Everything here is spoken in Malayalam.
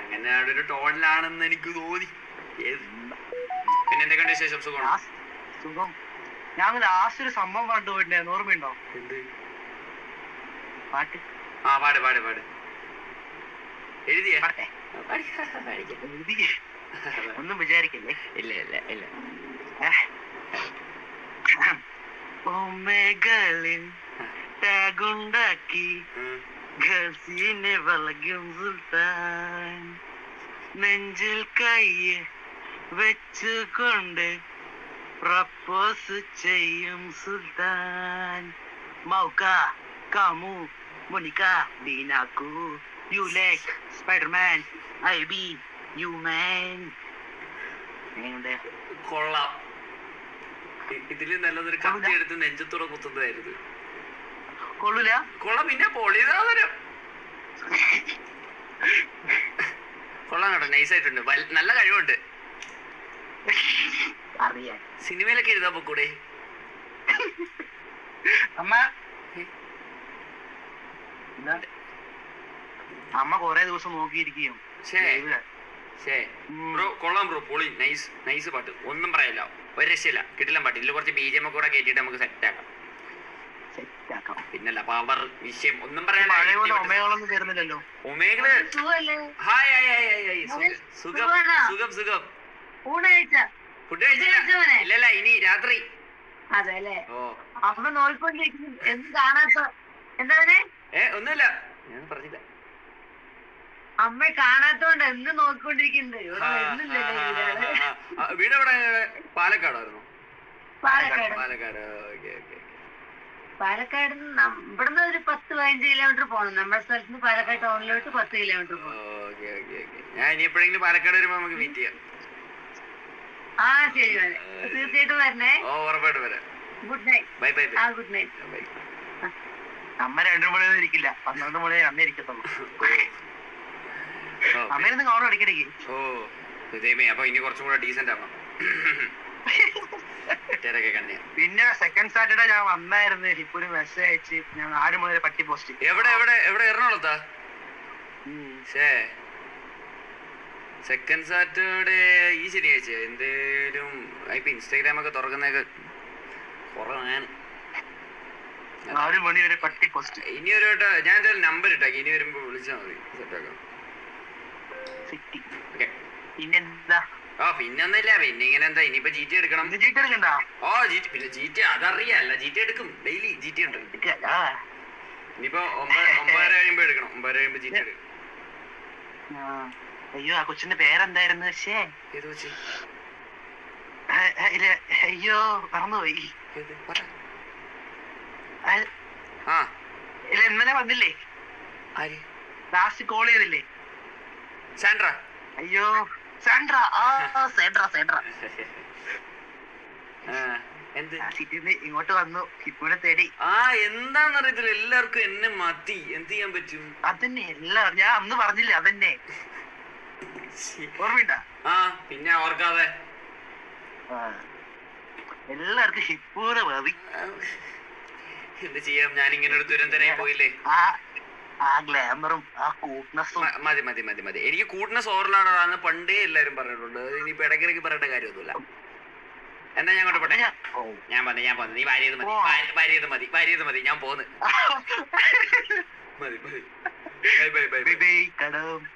അങ്ങനെ അവിടെ ഒരു ടോണിലാണെന്ന് എനിക്ക് തോന്നി ഏത്? പിന്നെ എന്തൊക്കെയുണ്ട് വിശേഷം സുഖമാണോ ലാസ്റ്റ് സുഖം ഞാൻ ലാസ്റ്റ് ഒരു സംഭവം കണ്ടുപോയിട്ടുണ്ടായിരുന്നു ഓർമ്മയുണ്ടോ എന്ത് പാട്ട് ആ പാട് പാട് പാട് എഴുതിയ പാട്ടെ എഴുതി ഒന്നും വിചാരിക്കല്ലേ ഇല്ല ഇല്ല ഇല്ല ഒമേകളിൽ ടാഗുണ്ടാക്കി ഉം. ഗൾസിനെ വളകും സുൽത്താൻ നെഞ്ചിൽ കയ്യ് വെച്ചുകൊണ്ട് പ്രപ്പോസ് ചെയ്യും സുൽത്താൻ മൗക്ക കാമു മുനിക്ക ബീനാക്കു യു ലേക്ക് സ്പൈഡർമാൻ ഐ ബി യു മാൻ എങ്ങനെയുണ്ട് കൊള്ളാം ഇ- ഇതില് നല്ലതൊരു കത്തി എടുത്ത് നെഞ്ചത്തൂടെ കുത്തുന്നതായിരുന്നു കൊള്ളൂല കൊള്ളാം പിന്നെ പൊളിതാതരം കൊള്ളാം കേട്ടോ നൈസായിട്ടുണ്ട് വൽ- നല്ല കഴിവുണ്ട് അറിയാൻ സിനിമയിലൊക്കെ എഴുതാൻ പൊക്കൂടെ അമ്മ എന്താ? അമ്മ കൊറേ ദിവസം നോക്കിയിരിക്കും ഷേ ഷേ ബ്രോ കൊള്ളാം ബ്രോ പൊളി നൈസ് നൈസ് പാട്ട് ഒന്നും പറയല്ല ഒരു രക്ഷയില്ല കിട്ടില്ല പാട്ട് ഇതിൽ കുറച്ച് ബി ജി എം ഒക്കെ കൂടെ കയറ്റിയിട്ട് നമുക്ക് സെറ്റ് ആക്കാം സെറ്റാക്കാം പിന്നല്ല പവർ വിഷയം ഒന്നും പഴയ പോലെ പറയാൻ ഒമേകളൊന്നും വരുന്നില്ലല്ലോ ഒമേകള് സുഖല്ലേ hi hi hi hi hi സുഖം സുഖം സുഖമാണോ? സുഖം സുഖം ഊണ് കഴിച്ച ഫുഡ് കഴിച്ചില്ല കഴിച്ചോ മോനെ? ഇല്ലല്ല ഇനി രാത്രി അതെ അല്ലേ ഓ അമ്മ നോക്കിക്കൊണ്ടിരിക്കുന്നു എന്ത് കാണാത്ത എന്താണ് ഏ ഒന്നുമില്ല ഞാൻ പറഞ്ഞില്ല അമ്മ കാണാത്തോണ്ട് എന്ത് നോക്കിക്കൊണ്ടിരിക്കുന്നുണ്ട് ഇവിടെ ആ, വരുന്നില്ലല്ലോ ആ, വീടാണ് ആ, ആ, ആ. വീട് എവിടെ പാലക്കാടായിരുന്നു പാലക്കാട് പാലക്കാട് ഓക്കെ ഓക്കെ പാലക്കാട് ഇവിടുന്ന് ഒരു പത്ത് പതിനഞ്ച് കിലോമീറ്റർ പോകണം നമ്മുടെ സ്ഥലത്ത് നിന്ന് പാലക്കാട് ടൗണിലോട്ട് പത്ത് കിലോമീറ്റർ പോകണം ഓക്കെ ഓക്കെ ഓക്കെ ഞാൻ ഇനി എപ്പോഴെങ്കിലും പാലക്കാട് വരുമ്പോ നമുക്ക് മീറ്റ് ചെയ്യാം ആ ശരി മോനെ തീർച്ചയായിട്ടും വരണേ ഓ ഉറപ്പായിട്ട് വരാം ഗുഡ് നൈറ്റ് ബൈ ബൈ ആ ബൈ ഗുഡ് നൈറ്റ് ബൈ അമ്മ രണ്ടു മണിയൊന്നും ഇരിക്കില്ല പന്ത്രണ്ട് മണി അമ്മ ഇരിക്കത്തുള്ളൂ ഓ അമ്മ ഇരുന്ന് കാണും ഇടയ്ക്കിടയ്ക്ക് ഓ ദൈവമേ അപ്പൊ ഇനി കുറച്ചും കൂടെ ഡീസന്റ് ആവണം മറ്റേതൊക്കെ കണ്ടിയാ പിന്നെ സെക്കൻഡ് സാറ്റർഡേ ഞാൻ വന്നായിരുന്നു ഇപ്പൊ ഒരു മെസ്സേജ് അയച്ച് ഞാൻ നാല് മണി വരെ പട്ടി പോസ്റ്റ് എവിടെ എവിടെ എവിടെ എറണാകുളത്താ ഷേ സെക്കൻഡ് സാറ്റർഡേ ഈ ശനിയാഴ്ച എന്തേലും ഇപ്പൊ ഇൻസ്റ്റാഗ്രാം ഒക്കെ തുറക്കുന്നതൊക്കെ കുറവാണ് നാല് മണി വരെ പട്ടി പോസ്റ്റ് ഇനി ഒരു വട്ടം ഞാൻ എന്തായാലും നമ്പർ ഇട്ടാക്കി ഇനി വരുമ്പോ വിളിച്ചാൽ മതി സെറ്റാക്കാം സിറ്റി ഓക്കെ പിന്നെന്താ ആ പിന്നെ ഒന്നുമില്ല പിന്നെ ഇങ്ങനെ എന്താ ഇനിയിപ്പോ ജി ടി എടുക്കണം ഇത് ചീട്ട് എടുക്കണ്ട ഓ ജി ടി പിന്നെ ജി ടി അതറിയാല്ല ജി ടി എടുക്കും ഡെയിലി ജി ടി ഉണ്ട് ആ. ഇനിയിപ്പോ ഒമ്പത് ഒമ്പതര കഴിയുമ്പോ എടുക്കണം ഒമ്പതര കഴിയുമ്പോ ജി ടി എടുക്കും ആ. അയ്യോ ആ കൊച്ചിന്റെ പേരെന്തായിരുന്നു ശേ ഏത് വെച്ച് ആ, ആ, ഇല്ല അയ്യോ മറന്നുപോയി ഏത് പറ ആ, ആ ഇല്ല ഇന്നലെ വന്നില്ലേ ആര് ലാസ്റ്റ് കോൾ ചെയ്തില്ലേ സാൻഡ്ര അയ്യോ സാൻഡ്ര ആ സാൻഡ്ര സാൻഡ്ര ആ, എന്ത് ആ സിറ്റിന്ന് ഇങ്ങോട്ട് വന്നു ഹിപ്പുവിനെ തേടി ആ എന്താന്നറിയത്തില്ല എല്ലാവർക്കും എന്നെ മതി എന്ത് ചെയ്യാൻ പറ്റും അതന്നെ എല്ലാം ഞാൻ അന്ന് പറഞ്ഞില്ലേ അതന്നെ ഓർമ്മയുണ്ടാ ആ പിന്നെ ഓർക്കാതെ ആ. എല്ലാവർക്കും ഹിപ്പൂനെ മതി ആ, എന്ത് ചെയ്യാം ഞാൻ ഇങ്ങനെ ഒരു ദുരന്തനായി പോയില്ലേ ആ ആ ഗ്ലാമറും ആ കൂട്ട്നെസ്സും മ- മതി മതി മതി മതി എനിക്ക് കൂട്ടനസ് ഓവർലോഡാണെന്ന് പണ്ടേ എല്ലാരും പറഞ്ഞിട്ടുണ്ട് അത് ഇനിയിപ്പോ ഇടയ്ക്കിടയ്ക്ക് പറയേണ്ട കാര്യമൊന്നുമില്ല എന്നാ ഞാൻ കൊണ്ട് പോട്ടെ ഓ. ഞാൻ വന്നു ഞാൻ വന്നു നീ വാരിയത് മതി ഓ. വാരി- വാരിയത് മതി വാരിയത് മതി ഞാൻ പോന്ന് മതി മതി bye bye bye bye bye കടം